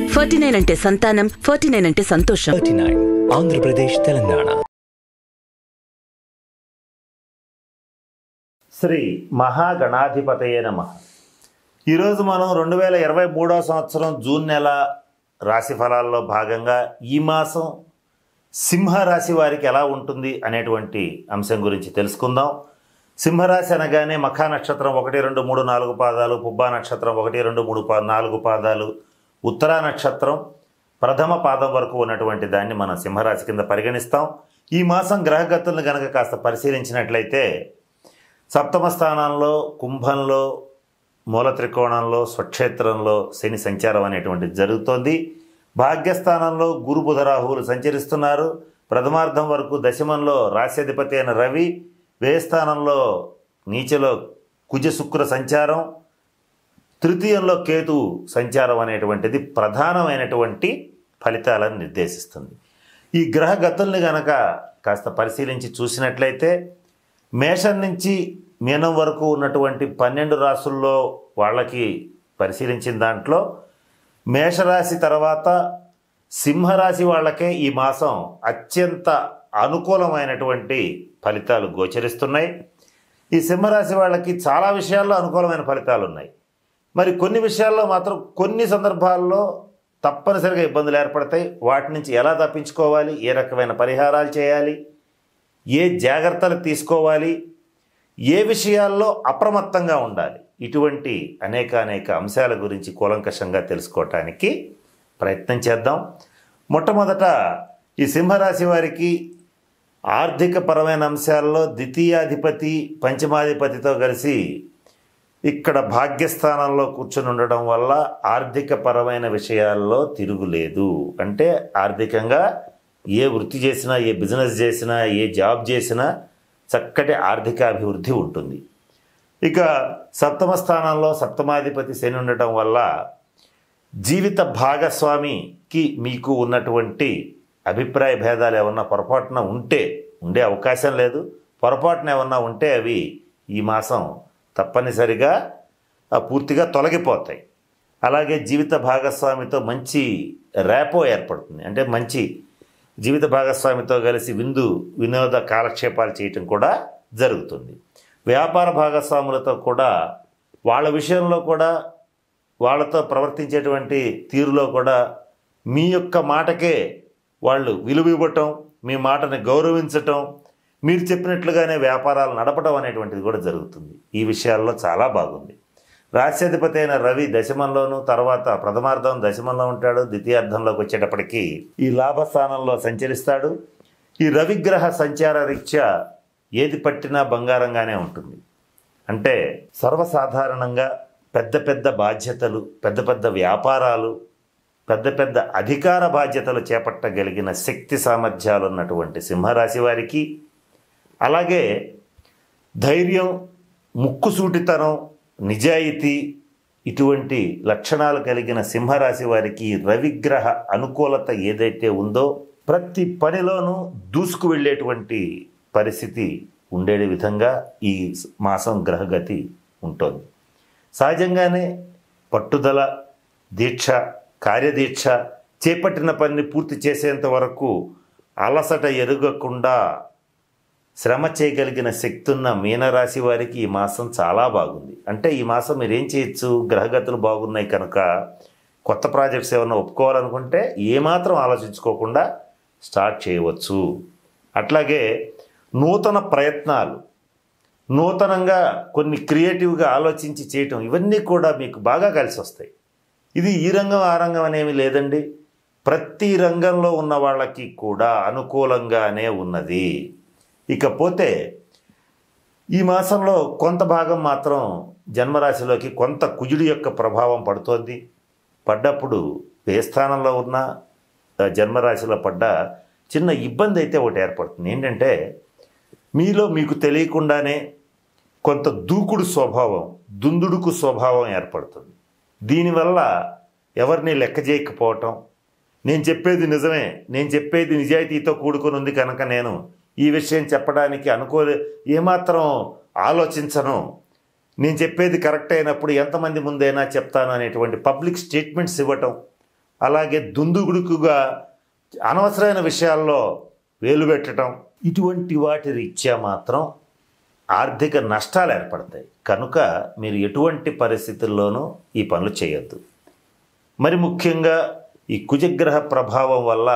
Forty nine అంటే సంతానం forty nine అంటే సంతోషం థర్టీ నైన్ ఆంధ్రప్రదేశ్ తెలంగాణ శ్రీ మహాగణాధిపతయే నమ ఈరోజు మనం రెండు వేల ఇరవై మూడవ సంవత్సరం జూన్ నెల రాశి ఫలాల్లో భాగంగా ఈ మాసం సింహరాశి వారికి ఎలా ఉంటుంది అనేటువంటి అంశం గురించి తెలుసుకుందాం సింహరాశి అనగానే మఖా నక్షత్రం ఒకటి రెండు మూడు నాలుగు పాదాలు పుబ్బా నక్షత్రం ఒకటి రెండు మూడు పా నాలుగు పాదాలు ఉత్తరా నక్షత్రం ప్రథమ పాదం వరకు ఉన్నటువంటి దాన్ని మనం సింహరాశి కింద పరిగణిస్తాం ఈ మాసం గ్రహగతులను గనక కాస్త పరిశీలించినట్లయితే సప్తమ స్థానంలో కుంభంలో మూల త్రికోణంలో స్వక్షేత్రంలో శని సంచారం అనేటువంటిది జరుగుతోంది భాగ్యస్థానంలో గురు బుధ రాహువులు సంచరిస్తున్నారు ప్రథమార్థం వరకు దశమంలో రాశ్యాధిపతి అయిన రవి వ్యయస్థానంలో నీచలో కుజ శుక్ర సంచారం తృతీయంలో కేతు సంచారం అనేటువంటిది ప్రధానమైనటువంటి ఫలితాలను నిర్దేశిస్తుంది ఈ గ్రహ గతుల్ని గనక కాస్త పరిశీలించి చూసినట్లయితే మేషం నుంచి మీనం వరకు ఉన్నటువంటి పన్నెండు రాసుల్లో వాళ్ళకి పరిశీలించిన దాంట్లో మేషరాశి తర్వాత సింహరాశి వాళ్ళకే ఈ మాసం అత్యంత అనుకూలమైనటువంటి ఫలితాలు గోచరిస్తున్నాయి ఈ సింహరాశి వాళ్ళకి చాలా విషయాల్లో అనుకూలమైన ఫలితాలు ఉన్నాయి మరి కొన్ని విషయాల్లో మాత్రం కొన్ని సందర్భాల్లో తప్పనిసరిగా ఇబ్బందులు ఏర్పడతాయి వాటి నుంచి ఎలా తప్పించుకోవాలి ఏ రకమైన పరిహారాలు చేయాలి ఏ జాగ్రత్తలు తీసుకోవాలి ఏ విషయాల్లో అప్రమత్తంగా ఉండాలి ఇటువంటి అనేక అనేక అంశాల గురించి కూలంకషంగా తెలుసుకోవటానికి ప్రయత్నం చేద్దాం మొట్టమొదట ఈ సింహరాశి వారికి ఆర్థిక పరమైన అంశాల్లో ద్వితీయాధిపతి పంచమాధిపతితో కలిసి ఇక్కడ భాగ్యస్థానంలో కూర్చొని ఉండడం వల్ల ఆర్థిక పరమైన విషయాల్లో తిరుగులేదు అంటే ఆర్థికంగా ఏ వృత్తి చేసినా ఏ బిజినెస్ చేసినా ఏ జాబ్ చేసినా చక్కటి ఆర్థిక అభివృద్ధి ఉంటుంది ఇక సప్తమ స్థానంలో సప్తమాధిపతి శని ఉండటం వల్ల జీవిత భాగస్వామికి మీకు ఉన్నటువంటి అభిప్రాయ భేదాలు ఏమన్నా పొరపాటున ఉంటే ఉండే అవకాశం లేదు పొరపాటున ఏమన్నా ఉంటే అవి ఈ మాసం తప్పనిసరిగా ఆ, పూర్తిగా తొలగిపోతాయి అలాగే జీవిత భాగస్వామితో మంచి ర్యాపో ఏర్పడుతుంది అంటే మంచి జీవిత భాగస్వామితో కలిసి విందు వినోద కాలక్షేపాలు చేయటం కూడా జరుగుతుంది వ్యాపార భాగస్వాములతో కూడా వాళ్ళ విషయంలో కూడా వాళ్ళతో ప్రవర్తించేటువంటి తీరులో కూడా మీ యొక్క మాటకే వాళ్ళు విలువ ఇవ్వటం మీ మాటని గౌరవించటం మీరు చెప్పినట్లుగానే వ్యాపారాలు నడపడం అనేటువంటిది కూడా జరుగుతుంది ఈ విషయాల్లో చాలా బాగుంది రాశ్యాధిపతి అయిన రవి దశమంలోను తర్వాత ప్రథమార్థం దశమంలో ఉంటాడు ద్వితీయార్థంలోకి వచ్చేటప్పటికి ఈ లాభస్థానంలో సంచరిస్తాడు ఈ రవిగ్రహ సంచార రీత్యా ఏది పట్టినా బంగారంగానే ఉంటుంది అంటే సర్వసాధారణంగా పెద్ద పెద్ద బాధ్యతలు పెద్ద పెద్ద వ్యాపారాలు పెద్ద పెద్ద అధికార బాధ్యతలు చేపట్టగలిగిన శక్తి సామర్థ్యాలు ఉన్నటువంటి సింహరాశి వారికి అలాగే ధైర్యం ముక్కుసూటితనం నిజాయితీ ఇటువంటి లక్షణాలు కలిగిన సింహరాశి వారికి రవిగ్రహ అనుకూలత ఏదైతే ఉందో ప్రతి పనిలోనూ దూసుకు వెళ్ళేటువంటి పరిస్థితి ఉండే విధంగా ఈ మాసం గ్రహగతి ఉంటుంది సహజంగానే పట్టుదల దీక్ష కార్యదీక్ష చేపట్టిన పనిని పూర్తి చేసేంత వరకు అలసట ఎరుగకుండా శ్రమ చేయగలిగిన శక్తి ఉన్న మీనరాశి వారికి ఈ మాసం చాలా బాగుంది అంటే ఈ మాసం మీరు ఏం చేయొచ్చు గ్రహగతులు బాగున్నాయి కనుక కొత్త ప్రాజెక్ట్స్ ఏమైనా ఒప్పుకోవాలనుకుంటే ఏమాత్రం ఆలోచించుకోకుండా స్టార్ట్ చేయవచ్చు అట్లాగే నూతన ప్రయత్నాలు నూతనంగా కొన్ని క్రియేటివ్గా ఆలోచించి చేయటం ఇవన్నీ కూడా మీకు బాగా కలిసి వస్తాయి ఇది ఈ రంగం ఆ రంగం అనేమి లేదండి ప్రతి రంగంలో ఉన్న వాళ్ళకి కూడా అనుకూలంగానే ఉన్నది ఇకపోతే ఈ మాసంలో కొంత భాగం మాత్రం జన్మరాశిలోకి కొంత కుజుడి యొక్క ప్రభావం పడుతోంది పడ్డప్పుడు ఏ స్థానంలో ఉన్న ఆ జన్మరాశిలో పడ్డ చిన్న ఇబ్బంది అయితే ఒకటి ఏర్పడుతుంది ఏంటంటే మీలో మీకు తెలియకుండానే కొంత దూకుడు స్వభావం దుందుడుకు స్వభావం ఏర్పడుతుంది దీనివల్ల ఎవరిని లెక్క చేయకపోవటం నేను చెప్పేది నిజమే నేను చెప్పేది నిజాయితీతో కూడుకుని ఉంది కనుక నేను ఈ విషయం చెప్పడానికి అనుకోలే ఏమాత్రం ఆలోచించను నేను చెప్పేది కరెక్ట్ అయినప్పుడు ఎంతమంది ముందైనా చెప్తాను అనేటువంటి పబ్లిక్ స్టేట్మెంట్స్ ఇవ్వటం అలాగే దుందుగుడుకుగా అనవసరమైన విషయాల్లో వేలు పెట్టడం ఇటువంటి వాటి రీత్యా మాత్రం ఆర్థిక నష్టాలు ఏర్పడతాయి కనుక మీరు ఎటువంటి పరిస్థితుల్లోనూ ఈ పనులు చేయొద్దు మరి ముఖ్యంగా ఈ కుజగ్రహ ప్రభావం వల్ల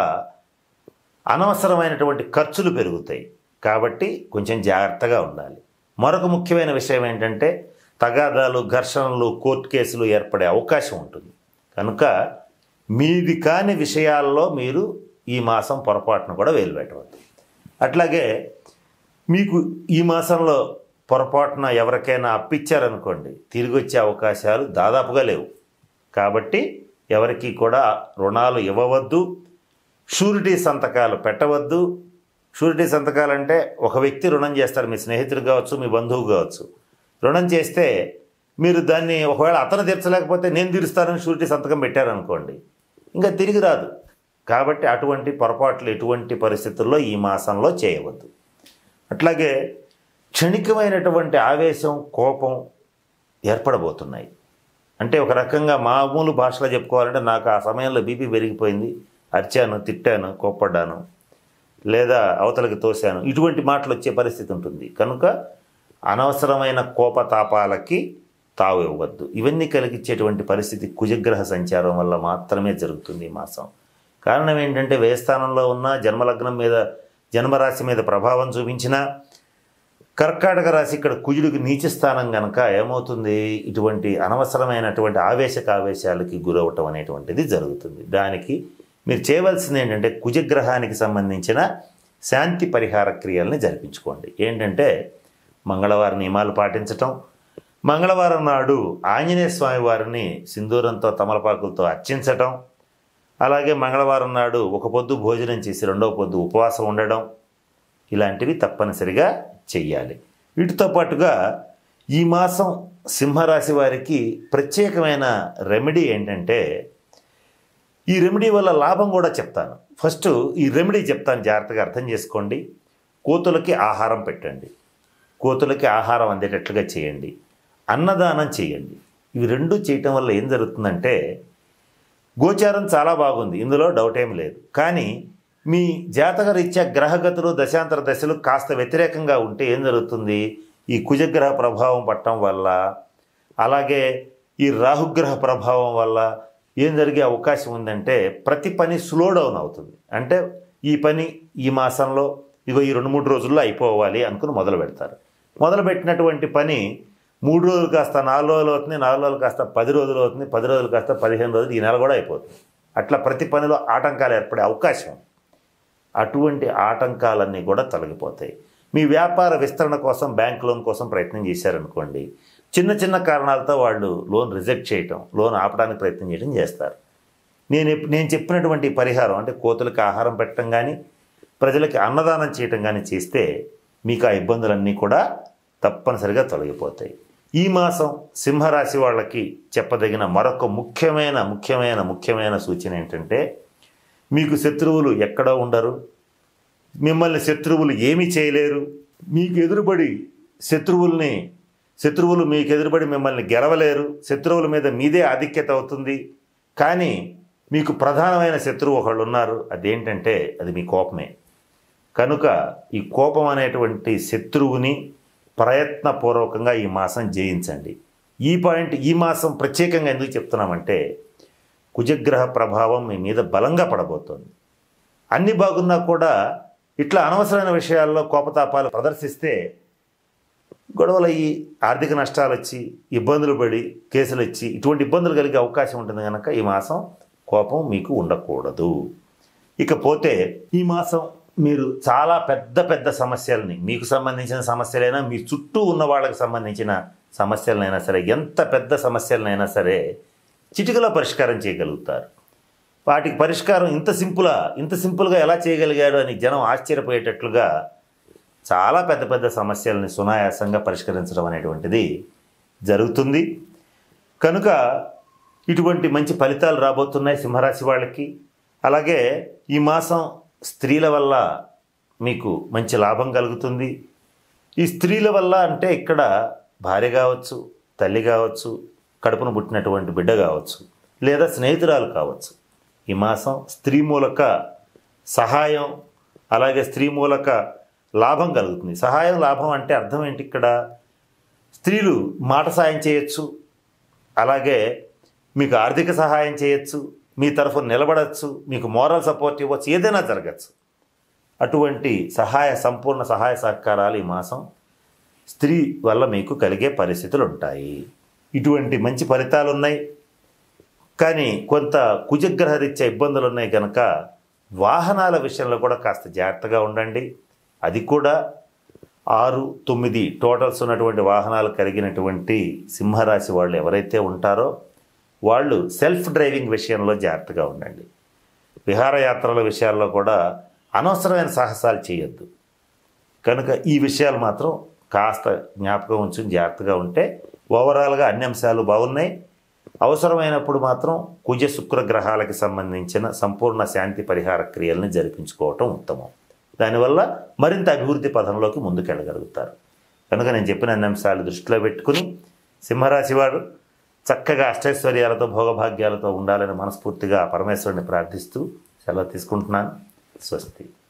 అనవసరమైనటువంటి ఖర్చులు పెరుగుతాయి కాబట్టి కొంచెం జాగ్రత్తగా ఉండాలి మరొక ముఖ్యమైన విషయం ఏంటంటే తగాదాలు ఘర్షణలు కోర్టు కేసులు ఏర్పడే అవకాశం ఉంటుంది కనుక మీది కాని విషయాల్లో మీరు ఈ మాసం పొరపాటును కూడా వేలు పెట్టవద్దు అట్లాగే మీకు ఈ మాసంలో పొరపాటున ఎవరికైనా అప్పిచ్చారనుకోండి తిరిగి వచ్చే అవకాశాలు దాదాపుగా లేవు కాబట్టి ఎవరికి కూడా రుణాలు ఇవ్వవద్దు షూరిటీ సంతకాలు పెట్టవద్దు షూరిటీ సంతకాలు అంటే ఒక వ్యక్తి రుణం చేస్తారు మీ స్నేహితుడు కావచ్చు మీ బంధువు కావచ్చు రుణం చేస్తే మీరు దాన్ని ఒకవేళ అతను తీర్చలేకపోతే నేను తీరుస్తానని షూరిటీ సంతకం పెట్టారనుకోండి ఇంకా తిరిగి రాదు కాబట్టి అటువంటి పొరపాట్లు ఎటువంటి పరిస్థితుల్లో ఈ మాసంలో చేయవద్దు అట్లాగే క్షణికమైనటువంటి ఆవేశం కోపం ఏర్పడబోతున్నాయి అంటే ఒక రకంగా మామూలు భాషలో చెప్పుకోవాలంటే నాకు ఆ సమయంలో బీపీ పెరిగిపోయింది అరిచాను తిట్టాను కోప్పడ్డాను లేదా అవతలకి తోశాను ఇటువంటి మాటలు వచ్చే పరిస్థితి ఉంటుంది కనుక అనవసరమైన కోపతాపాలకి తావు ఇవ్వద్దు ఇవన్నీ కలిగించేటువంటి పరిస్థితి కుజగ్రహ సంచారం వల్ల మాత్రమే జరుగుతుంది ఈ మాసం కారణం ఏంటంటే వ్యయస్థానంలో ఉన్న జన్మలగ్నం మీద జన్మరాశి మీద ప్రభావం చూపించినా కర్కాటక రాశి ఇక్కడ కుజుడికి నీచ స్థానం గనక ఏమవుతుంది ఇటువంటి అనవసరమైనటువంటి ఆవేశక ఆవేశాలకి గురవటం అనేటువంటిది జరుగుతుంది దానికి మీరు చేయవలసింది ఏంటంటే కుజగ్రహానికి సంబంధించిన శాంతి పరిహార క్రియల్ని జరిపించుకోండి ఏంటంటే మంగళవారం నియమాలు పాటించటం మంగళవారం నాడు ఆంజనేయ స్వామి వారిని సింధూరంతో తమలపాకులతో అర్చించటం అలాగే మంగళవారం నాడు ఒక పొద్దు భోజనం చేసి రెండవ పొద్దు ఉపవాసం ఉండడం ఇలాంటివి తప్పనిసరిగా చెయ్యాలి వీటితో పాటుగా ఈ మాసం సింహరాశి వారికి ప్రత్యేకమైన రెమెడీ ఏంటంటే ఈ రెమెడీ వల్ల లాభం కూడా చెప్తాను ఫస్ట్ ఈ రెమెడీ చెప్తాను జాగ్రత్తగా అర్థం చేసుకోండి కోతులకి ఆహారం పెట్టండి కోతులకి ఆహారం అందేటట్లుగా చేయండి అన్నదానం చేయండి ఇవి రెండు చేయటం వల్ల ఏం జరుగుతుందంటే గోచారం చాలా బాగుంది ఇందులో డౌట్ ఏం లేదు కానీ మీ జాతక రీత్యా గ్రహగతులు దశాంతర దశలు కాస్త వ్యతిరేకంగా ఉంటే ఏం జరుగుతుంది ఈ కుజగ్రహ ప్రభావం పట్టడం వల్ల అలాగే ఈ రాహుగ్రహ ప్రభావం వల్ల ఏం జరిగే అవకాశం ఉందంటే ప్రతి పని స్లో డౌన్ అవుతుంది అంటే ఈ పని ఈ మాసంలో ఇగో ఈ రెండు మూడు రోజుల్లో అయిపోవాలి అనుకుని మొదలు పెడతారు మొదలు పెట్టినటువంటి పని మూడు రోజులు కాస్త నాలుగు రోజులు అవుతుంది నాలుగు రోజులు కాస్త పది రోజులు అవుతుంది పది రోజులు కాస్త పదిహేను రోజులు ఈ నెల కూడా అయిపోతుంది అట్లా ప్రతి పనిలో ఆటంకాలు ఏర్పడే అవకాశం ఉంది. అటువంటి ఆటంకాలన్నీ కూడా తొలగిపోతాయి మీ వ్యాపార విస్తరణ కోసం బ్యాంక్ లోన్ కోసం ప్రయత్నం చేశారనుకోండి చిన్న చిన్న కారణాలతో వాళ్ళు లోన్ రిజెక్ట్ చేయటం లోన్ ఆపడానికి ప్రయత్నం చేయడం చేస్తారు నేను ఎప్- నేను చెప్పినటువంటి ఈ పరిహారం అంటే కోతులకు ఆహారం పెట్టడం కానీ ప్రజలకి అన్నదానం చేయటం కానీ చేస్తే మీకు ఆ ఇబ్బందులన్నీ కూడా తప్పనిసరిగా తొలగిపోతాయి ఈ మాసం సింహరాశి వాళ్ళకి చెప్పదగిన మరొక ముఖ్యమైన ముఖ్యమైన ముఖ్యమైన సూచన ఏంటంటే మీకు శత్రువులు ఎక్కడో ఉండరు మిమ్మల్ని శత్రువులు ఏమీ చేయలేరు మీకు ఎదురుబడి శత్రువుల్ని శత్రువులు మీకు ఎదురుబడి మిమ్మల్ని గెలవలేరు శత్రువుల మీద మీదే ఆధిక్యత అవుతుంది కానీ మీకు ప్రధానమైన శత్రువు ఒకళ్ళు ఉన్నారు అదేంటంటే అది మీ కోపమే కనుక ఈ కోపం అనేటువంటి శత్రువుని ప్రయత్నపూర్వకంగా ఈ మాసం జయించండి ఈ పాయింట్ ఈ మాసం ప్రత్యేకంగా ఎందుకు చెప్తున్నామంటే కుజగ్రహ ప్రభావం మీ మీద బలంగా పడబోతోంది అన్ని బాగున్నా కూడా ఇట్లా అనవసరమైన విషయాల్లో కోపతాపాలు ప్రదర్శిస్తే గొడవలు అయ్యి ఆర్థిక నష్టాలు వచ్చి ఇబ్బందులు పడి కేసులు వచ్చి ఇటువంటి ఇబ్బందులు కలిగే అవకాశం ఉంటుంది కనుక ఈ మాసం కోపం మీకు ఉండకూడదు ఇకపోతే ఈ మాసం మీరు చాలా పెద్ద పెద్ద సమస్యల్ని మీకు సంబంధించిన సమస్యలైనా మీ చుట్టూ ఉన్న వాళ్ళకి సంబంధించిన సమస్యలనైనా సరే ఎంత పెద్ద సమస్యలనైనా సరే చిటికలో పరిష్కారం చేయగలుగుతారు వాటికి పరిష్కారం ఇంత సింపులా ఇంత సింపుల్గా ఎలా చేయగలిగాడు అని జనం ఆశ్చర్యపోయేటట్లుగా చాలా పెద్ద పెద్ద సమస్యల్ని సునాయాసంగా పరిష్కరించడం అనేటువంటిది జరుగుతుంది కనుక ఇటువంటి మంచి ఫలితాలు రాబోతున్నాయి సింహరాశి వాళ్ళకి అలాగే ఈ మాసం స్త్రీల వల్ల మీకు మంచి లాభం కలుగుతుంది ఈ స్త్రీల వల్ల అంటే ఇక్కడ భార్య కావచ్చు తల్లి కావచ్చు కడుపును పుట్టినటువంటి బిడ్డ కావచ్చు లేదా స్నేహితురాలు కావచ్చు ఈ మాసం స్త్రీ మూలక సహాయం అలాగే స్త్రీ మూలక లాభం కలుగుతుంది సహాయం లాభం అంటే అర్థం ఏంటి ఇక్కడ స్త్రీలు మాట సాయం చేయొచ్చు అలాగే మీకు ఆర్థిక సహాయం చేయొచ్చు మీ తరఫు నిలబడచ్చు మీకు మోరల్ సపోర్ట్ ఇవ్వచ్చు ఏదైనా జరగచ్చు అటువంటి సహాయ సంపూర్ణ సహాయ సహకారాలు ఈ మాసం స్త్రీ వల్ల మీకు కలిగే పరిస్థితులు ఉంటాయి ఇటువంటి మంచి ఫలితాలు ఉన్నాయి కానీ కొంత కుజగ్రహ రీత్యా ఇబ్బందులు ఉన్నాయి కనుక వాహనాల విషయంలో కూడా కాస్త జాగ్రత్తగా ఉండండి అది కూడా ఆరు తొమ్మిది టోటల్స్ ఉన్నటువంటి వాహనాలు కలిగినటువంటి సింహరాశి వాళ్ళు ఎవరైతే ఉంటారో వాళ్ళు సెల్ఫ్ డ్రైవింగ్ విషయంలో జాగ్రత్తగా ఉండండి విహారయాత్రల విషయాల్లో కూడా అనవసరమైన సాహసాలు చేయొద్దు కనుక ఈ విషయాలు మాత్రం కాస్త జ్ఞాపకం ఉంచుని జాగ్రత్తగా ఉంటే ఓవరాల్గా అన్ని అంశాలు బాగున్నాయి అవసరమైనప్పుడు మాత్రం కుజ శుక్ర గ్రహాలకి సంబంధించిన సంపూర్ణ శాంతి పరిహార క్రియల్ని జరిపించుకోవటం ఉత్తమం దానివల్ల మరింత అభివృద్ధి పథంలోకి ముందుకెళ్ళగలుగుతారు కనుక నేను చెప్పిన అన్ని అంశాలు దృష్టిలో పెట్టుకుని సింహరాశి వారు చక్కగా అష్టైశ్వర్యాలతో భోగభాగ్యాలతో ఉండాలని మనస్ఫూర్తిగా పరమేశ్వరుని ప్రార్థిస్తూ సెలవు తీసుకుంటున్నాను స్వస్తి